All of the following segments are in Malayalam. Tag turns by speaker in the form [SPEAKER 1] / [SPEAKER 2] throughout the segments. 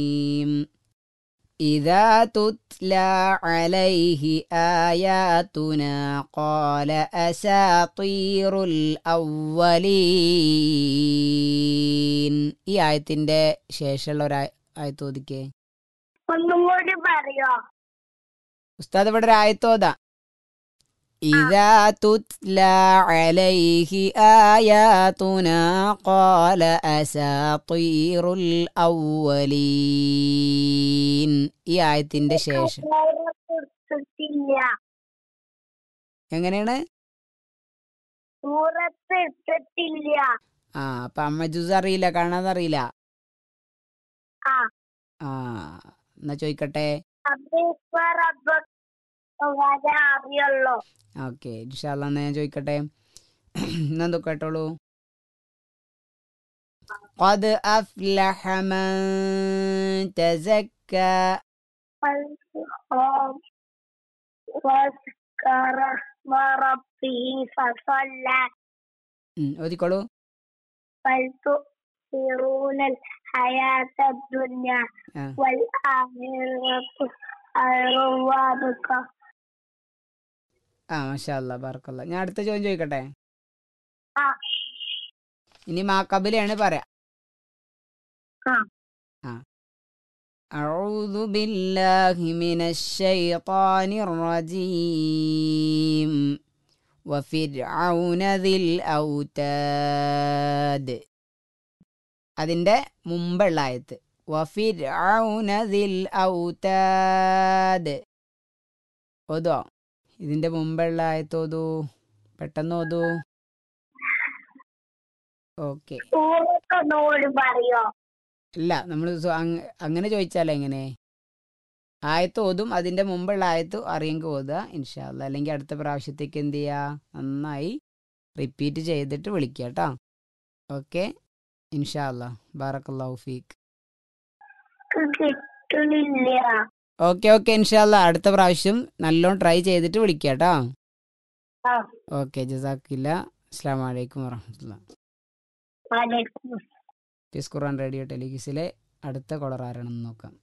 [SPEAKER 1] إذا تتلى عليه آياتنا قال أساطير الأولين ഈ ആയത്തിന്റെ ശേഷമുള്ള ഒരു ആയ- ആയത്ത് ഓദിക്കേ
[SPEAKER 2] ഒന്നും കൂടി പറയോ
[SPEAKER 1] ഉസ്താദ് ഇവിടെ ഒരു ആയത്തോതാ إذا تتلى عليه آياتنا قال أساطير الأولين ഈ ആയത്തിന്റെ ശേഷം
[SPEAKER 2] എടുത്തിട്ടില്ല
[SPEAKER 1] എങ്ങനെയാണ്
[SPEAKER 2] സൂറത്ത് എടുത്തിട്ടില്ല
[SPEAKER 1] ആ അപ്പൊ അമ്മ ജുസ് അറിയില്ല കാണാതറിയില്ല
[SPEAKER 2] ആ
[SPEAKER 1] ആ എന്നാ ചോദിക്കട്ടെ
[SPEAKER 2] അപ്പൊ ഇപ്പൊ റബ്ബ് വര അറിയുള്ളൂ
[SPEAKER 1] ഓക്കെ ഇൻഷാല്ല എന്നാ ഞാൻ ചോദിക്കട്ടെ എന്നെന്തോ കേട്ടോളൂ قد أفلح من تزكى
[SPEAKER 2] واذكر اسم ربه فصلى
[SPEAKER 1] ഉം, ഓതിക്കോളൂ
[SPEAKER 2] بل تؤثرون الحياة الدنيا
[SPEAKER 1] ആ
[SPEAKER 2] والآخرة خير وأبقى
[SPEAKER 1] ആ മാഷാ അല്ലാ ബാർക്കല്ല ഞാൻ അടുത്ത ചോദ്യം ചോദിക്കട്ടെ
[SPEAKER 2] ആ
[SPEAKER 1] ഇനി മാക്കബിലാണ് പറയാം
[SPEAKER 2] ആ
[SPEAKER 1] ആ أعوذ بالله من الشيطان الرجيم وفرعون ذي الأوتاد അതിൻ്റെ മുമ്പുള്ള ആയത്ത് വഫിർഔന ദിൽ ഔതാദ് ഓതോ ഇതിൻ്റെ മുമ്പുള്ള ആയത്ത് ഓതൂ പെട്ടെന്ന് ഓതൂ ഓക്കെ
[SPEAKER 2] സൂറത്ത് ഒന്നുകൂടി പറയോ
[SPEAKER 1] അല്ല നമ്മൾ അങ്ങനെ ചോദിച്ചാലോ എങ്ങനെ ആയത്ത് ഓതും അതിൻ്റെ മുമ്പുള്ള ആയത്ത് അറിയെങ്കിൽ ഓതുക ഇൻഷാല്ല അല്ലെങ്കിൽ അടുത്ത പ്രാവശ്യത്തേക്ക് എന്ത് ചെയ്യുക നന്നായി റിപ്പീറ്റ് ചെയ്തിട്ട് വിളിക്കുക കേട്ടോ ഓക്കെ ഇൻഷാല്ല ബാറക്കല്ലാഹു ഫീക്ക്
[SPEAKER 2] കിട്ടണില്ല
[SPEAKER 1] ഓക്കെ ഓക്കെ ഇൻഷാല്ല അടുത്ത പ്രാവശ്യം നല്ലോണം ട്രൈ ചെയ്തിട്ട് വിളിക്കുക കേട്ടോ
[SPEAKER 2] ആ
[SPEAKER 1] ഓക്കെ ജസാക്കില്ല അസ്സാം വലൈക്കും വറഹമത്തുള്ള
[SPEAKER 2] വലൈക്കും
[SPEAKER 1] പീസ് ഖുർആൻ റേഡിയോ ടെലിഗിസിലെ അടുത്ത കോളർ ആരാണെന്ന് നോക്കാം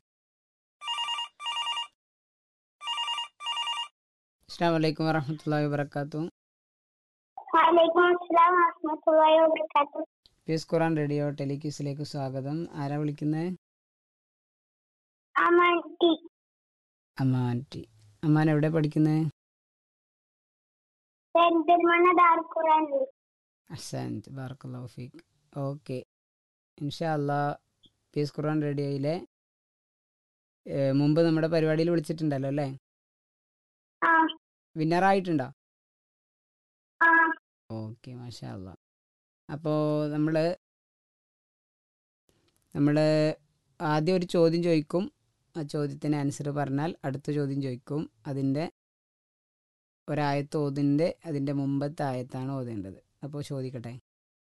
[SPEAKER 1] അസ്സാം വലൈക്കും വറഹമത്തുള്ള വബർക്കാത്തു
[SPEAKER 2] വലൈക്കും അസ്സലാം വറഹ്മത്തുള്ളാഹി വബറകാതുഹു
[SPEAKER 1] പീസ് ഖുർആൻ റേഡിയോ ടെലിക്യൂസിലേക്ക് സ്വാഗതം ആരാ വിളിക്കുന്നത്
[SPEAKER 2] അമൻറ്റി
[SPEAKER 1] അമ്മാൻറ്റി അമ്മാൻ എവിടെ പഠിക്കുന്നത്
[SPEAKER 2] പെരിന്തൽമണ്ണ ദാർഖുറാനിൽ
[SPEAKER 1] അസാൻറ്റ് ബാർക്കല്ലാഹു ഫീക്ക് ഓക്കെ ഇൻഷാ അല്ലാ പീസ് ഖുർആൻ റേഡിയോയിലെ ഏ, മുമ്പ് നമ്മുടെ പരിപാടിയിൽ വിളിച്ചിട്ടുണ്ടല്ലോ അല്ലേ
[SPEAKER 2] ആ
[SPEAKER 1] വിന്നറായിട്ടുണ്ടോ
[SPEAKER 2] ആ
[SPEAKER 1] ഓക്കെ മാഷാ അല്ലാ അപ്പോൾ നമ്മൾ നമ്മൾ ആദ്യം ഒരു ചോദ്യം ചോദിക്കും ആ ചോദ്യത്തിന് ആൻസർ പറഞ്ഞാൽ അടുത്ത ചോദ്യം ചോദിക്കും അതിൻ്റെ ഒരായത്ത് ഓതിൻ്റെ അതിൻ്റെ മുമ്പത്തെ ആയത്താണ് ഓതേണ്ടത് അപ്പോൾ ചോദിക്കട്ടെ